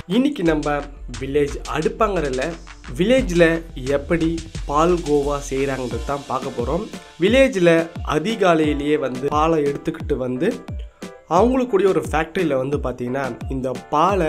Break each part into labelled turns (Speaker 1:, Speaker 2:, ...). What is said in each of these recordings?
Speaker 1: இன்னைக்கு நம்ம வில்லேஜ் அடுப்பாங்கரில் வில்லேஜில் எப்படி பால் கோவா செய்கிறாங்கிறது தான் பார்க்க போகிறோம் வில்லேஜில் அதிகாலையிலேயே வந்து பாலை எடுத்துக்கிட்டு வந்து அவங்களுக்குடைய ஒரு ஃபேக்ட்ரியில் வந்து பார்த்திங்கன்னா இந்த பாலை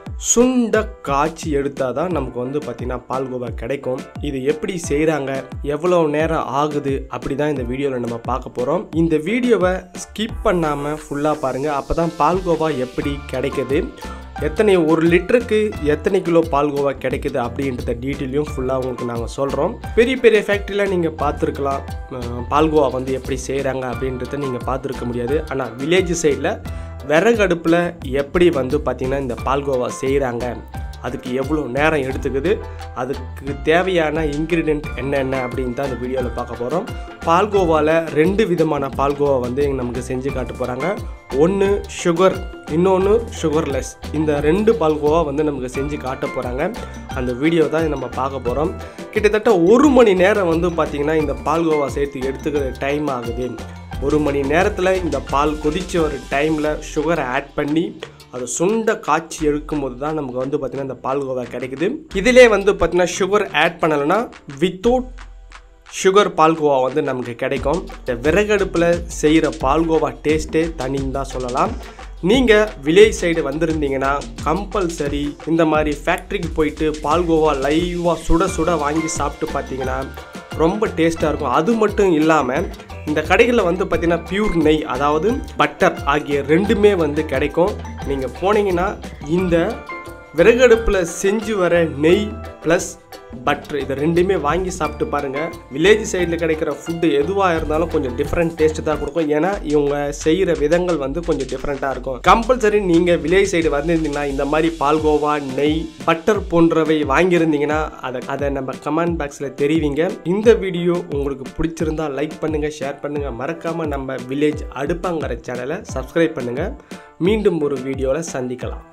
Speaker 1: சுண்ட காய்ச்சி எடுத்தால் தான் நமக்கு வந்து பார்த்திங்கன்னா பால்கோவா கிடைக்கும் இது எப்படி செய்கிறாங்க எவ்வளோ நேரம் ஆகுது அப்படி தான் இந்த வீடியோவில் நம்ம பார்க்க போகிறோம் இந்த வீடியோவை ஸ்கிப் பண்ணாமல் ஃபுல்லாக பாருங்கள் அப்போ தான் பால்கோவா எப்படி கிடைக்குது எத்தனை ஒரு லிட்டருக்கு எத்தனை கிலோ பால்கோவா கிடைக்குது அப்படின்றத டீட்டெயிலையும் ஃபுல்லாக உங்களுக்கு நாங்கள் சொல்கிறோம் பெரிய பெரிய ஃபேக்ட்ரியில் நீங்கள் பார்த்துருக்கலாம் அஹ், பால்கோவா வந்து எப்படி செய்கிறாங்க அப்படின்றத நீங்கள் பார்த்துருக்க முடியாது ஆனால் வில்லேஜ் சைடில் விறகு அடுப்பில் எப்படி வந்து பார்த்திங்கன்னா இந்த பால்கோவா செய்கிறாங்க அதுக்கு எவ்வளோ நேரம் எடுத்துக்குது அதுக்கு தேவையான இன்க்ரீடியன்ட் என்னென்ன அப்படின்னு தான் இந்த வீடியோவில் பார்க்க போகிறோம் பால்கோவாவில் ரெண்டு விதமான பால்கோவா வந்து நமக்கு செஞ்சு காட்ட போகிறாங்க ஒன்று சுகர் இன்னொன்று சுகர்லெஸ் இந்த ரெண்டு பால்கோவா வந்து நமக்கு செஞ்சு காட்ட போகிறாங்க அந்த வீடியோ தான் நம்ம பார்க்க போகிறோம் கிட்டத்தட்ட ஒரு மணி நேரம் வந்து பார்த்திங்கன்னா இந்த பால்கோவா சேர்த்து எடுத்துக்கிற டைம் ஆகுது ஒரு மணி நேரத்தில் இந்த பால் கொதிச்ச ஒரு டைமில் சுகரை ஆட் பண்ணி அதை சுண்ட காய்ச்சி எடுக்கும்போது தான் நமக்கு வந்து பார்த்திங்கன்னா இந்த பால்கோவா கிடைக்குது இதிலே வந்து பார்த்திங்கன்னா சுகர் ஆட் பண்ணலைன்னா வித்தவுட் சுகர் பால்கோவா வந்து நமக்கு கிடைக்கும் இந்த விறகடுப்பில் செய்கிற பால்கோவா டேஸ்ட்டே தனின்னு தான் சொல்லலாம் நீங்கள் வில்லேஜ் சைடு வந்திருந்தீங்கன்னா கம்பல்சரி இந்த மாதிரி ஃபேக்ட்ரிக்கு போயிட்டு பால்கோவா லைவாக சுட சுட வாங்கி சாப்பிட்டு பார்த்தீங்கன்னா ரொம்ப டேஸ்ட்டாக இருக்கும் அது மட்டும் இல்லாமல் இந்த கடைகளில் வந்து பார்த்திங்கன்னா பியூர் நெய் அதாவது பட்டர் ஆகிய ரெண்டுமே வந்து கிடைக்கும் நீங்கள் போனீங்கன்னா இந்த விறகடுப்பில் செஞ்சு வர நெய் ப்ளஸ் பட்டர் இதை ரெண்டுமே வாங்கி சாப்பிட்டு பாருங்கள் வில்லேஜ் சைடில் கிடைக்கிற ஃபுட்டு எதுவாக இருந்தாலும் கொஞ்சம் டிஃப்ரெண்ட் டேஸ்ட் தான் கொடுக்கும் ஏன்னா இவங்க செய்கிற விதங்கள் வந்து கொஞ்சம் டிஃப்ரெண்ட்டாக இருக்கும் கம்பல்சரி நீங்கள் வில்லேஜ் சைடு வந்திருந்தீங்கன்னா இந்த மாதிரி பால்கோவா நெய் பட்டர் போன்றவை வாங்கியிருந்தீங்கன்னா அதை அதை நம்ம கமெண்ட் பாக்ஸில் தெரிவிங்க இந்த வீடியோ உங்களுக்கு பிடிச்சிருந்தா லைக் பண்ணுங்கள் ஷேர் பண்ணுங்கள் மறக்காமல் நம்ம வில்லேஜ் அடுப்பாங்கிற சேனலை சப்ஸ்கிரைப் பண்ணுங்கள் மீண்டும் ஒரு வீடியோவில் சந்திக்கலாம்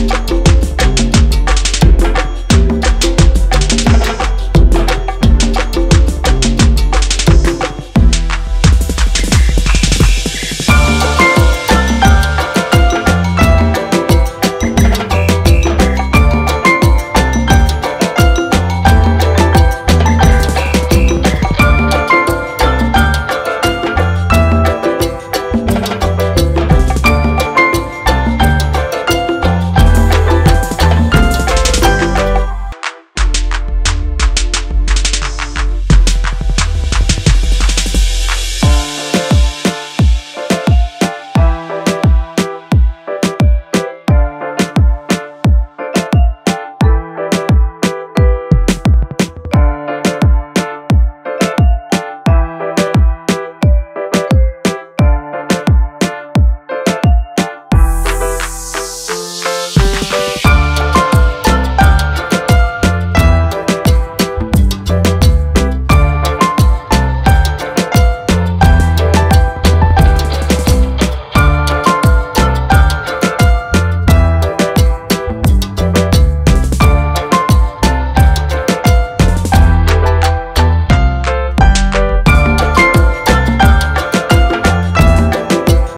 Speaker 1: பாய்